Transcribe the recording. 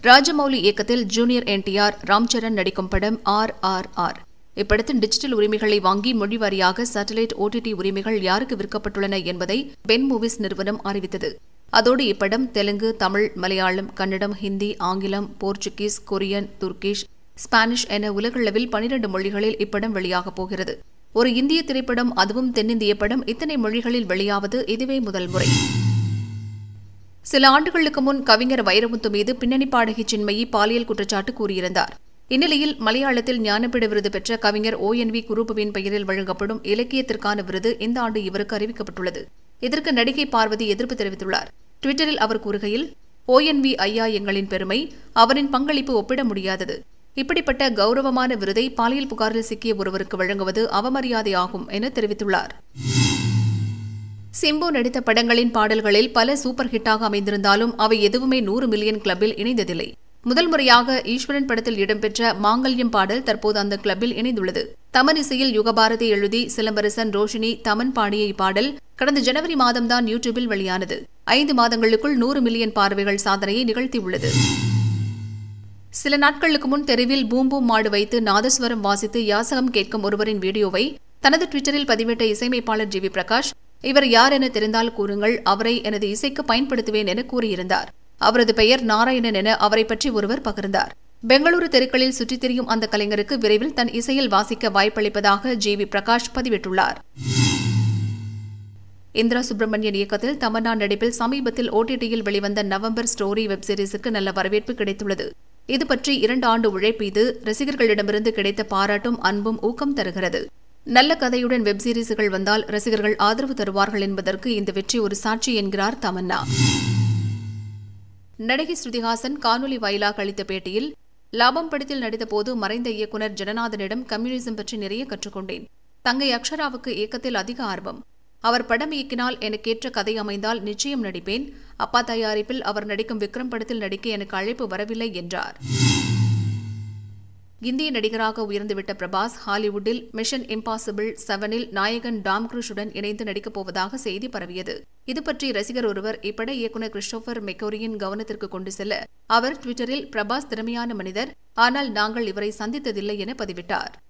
ராஜமௌலி இயக்கத்தில் ஜூனியர் என்டிஆர் ராம்சரண் நடிக்கும் படம் ஆர் ஆர் ஆர் இப்படத்தின் டிஜிட்டல் உரிமைகளை வாங்கி மொழிவாரியாக சேட்டலைட் ஓடிடி உரிமைகள் யாருக்கு விற்கப்பட்டுள்ளன என்பதை பென் மூவிஸ் நிறுவனம் அறிவித்தது அதோடு இப்படம் தெலுங்கு தமிழ் மலையாளம் கன்னடம் ஹிந்தி ஆங்கிலம் போர்ச்சுகீஸ் கொரியன் துர்கிஷ் ஸ்பானிஷ் என உலகளவில் பனிரண்டு மொழிகளில் இப்படம் வெளியாகப் போகிறது ஒரு இந்திய திரைப்படம் அதுவும் தென்னிந்திய படம் இத்தனை மொழிகளில் வெளியாவது இதுவே முதல் முறை சில ஆண்டுகளுக்கு முன் கவிஞர் வைரமுத்து மீது பின்னணி பாடகி சின்மயி பாலியல் குற்றச்சாட்டு கூறியிருந்தார் இந்நிலையில் மலையாளத்தில் ஞானபீட விருது பெற்ற கவிஞர் ஓ என் வி குரூபுவின் பெயரில் வழங்கப்படும் இலக்கியத்திற்கான விருது இந்த ஆண்டு இவருக்கு அறிவிக்கப்பட்டுள்ளது இதற்கு நடிகை பார்வதி எதிர்ப்பு தெரிவித்துள்ளார் டுவிட்டரில் அவர் கூறுகையில் ஓ என் வி ஐயா எங்களின் பெருமை அவரின் பங்களிப்பு ஒப்பிட முடியாதது இப்படிப்பட்ட கௌரவமான விருதை பாலியல் புகாரில் சிக்கிய ஒருவருக்கு வழங்குவது அவமரியாதையாகும் என தெரிவித்துள்ளார் சிம்பு நடித்த படங்களின் பாடல்களில் பல சூப்பர் ஹிட்டாக அமைந்திருந்தாலும் அவை எதுவுமே நூறு மில்லியன் கிளப்பில் இணைந்ததில்லை முதல் முறையாக ஈஸ்வரன் படத்தில் இடம்பெற்ற மாங்கல்யம் பாடல் தற்போது அந்த கிளப்பில் இணைந்துள்ளது தமன் இசையில் யுகபாரதி எழுதி சிலம்பரசன் ரோஷினி தமன் பாடிய இப்பாடல் கடந்த ஜனவரி மாதம்தான் யூடியூபில் வெளியானது ஐந்து மாதங்களுக்குள் நூறு மில்லியன் பார்வைகள் சாதனையை நிகழ்த்தியுள்ளது சில நாட்களுக்கு முன் தெருவில் பூம் பூம் மாடு வைத்து நாதஸ்வரம் வாசித்து யாசகம் கேட்கும் ஒருவரின் வீடியோவை தனது டுவிட்டரில் பதிவிட்ட இசையமைப்பாளர் ஜி வி பிரகாஷ் இவர் யார் என தெரிந்தால் கூறுங்கள் அவரை எனது இசைக்கு பயன்படுத்துவேன் என கூறியிருந்தார் அவரது பெயர் நாராயணன் என அவரை பற்றி ஒருவர் பகிர்ந்தார் பெங்களூரு தெருக்களில் சுற்றித் திரியும் அந்த கலைஞருக்கு விரைவில் தன் இசையில் வாசிக்க வாய்ப்பளிப்பதாக ஜி வி பிரகாஷ் பதிவிட்டுள்ளார் இந்திரா சுப்பிரமணியன் இயக்கத்தில் தமன்னா நடிப்பில் சமீபத்தில் ஓடிடியில் வெளிவந்த நவம்பர் ஸ்டோரி வெப் சீரிஸுக்கு நல்ல வரவேற்பு கிடைத்துள்ளது இது பற்றி இரண்டு ஆண்டு உழைப்பு இது ரசிகர்களிடமிருந்து கிடைத்த பாராட்டும் அன்பும் ஊக்கம் தருகிறது நல்ல கதையுடன் வெப் சீரிஸுகள் வந்தால் ரசிகர்கள் ஆதரவு தருவார்கள் என்பதற்கு இந்த வெற்றி ஒரு சாட்சி என்கிறார் தமன்னா நடிகை ஸ்ருதிஹாசன் காணொலி வாயிலாக அளித்த பேட்டியில் லாபம் படத்தில் நடித்தபோது மறைந்த இயக்குநர் ஜனநாதனிடம் கம்யூனிசம் பற்றி நிறைய கற்றுக்கொண்டேன் தங்கை அக்ஷராவுக்கு இயக்கத்தில் அதிக ஆர்வம் அவர் படம் இயக்கினால் எனக்கேற்ற கதை அமைந்தால் நிச்சயம் நடிப்பேன் அப்பா தயாரிப்பில் அவர் நடிக்கும் விக்ரம் படத்தில் நடிக்க எனக்கு அழைப்பு வரவில்லை என்றார் இந்திய நடிகராக உயர்ந்துவிட்ட பிரபாஸ் ஹாலிவுட்டில் மிஷன் இம்பாசிபிள் செவனில் நாயகன் டாம் குரூஷுடன் இணைந்து நடிக்கப் போவதாக செய்தி பரவியது இதுபற்றி ரசிகர் ஒருவர் இப்பட இயக்குநர் கிறிஸ்டோபர் மெக்கோரியின் கவனத்திற்கு கொண்டு செல்ல அவர் டுவிட்டரில் பிரபாஸ் திறமையான மனிதர் ஆனால் நாங்கள் இவரை சந்தித்ததில்லை என பதிவிட்டார்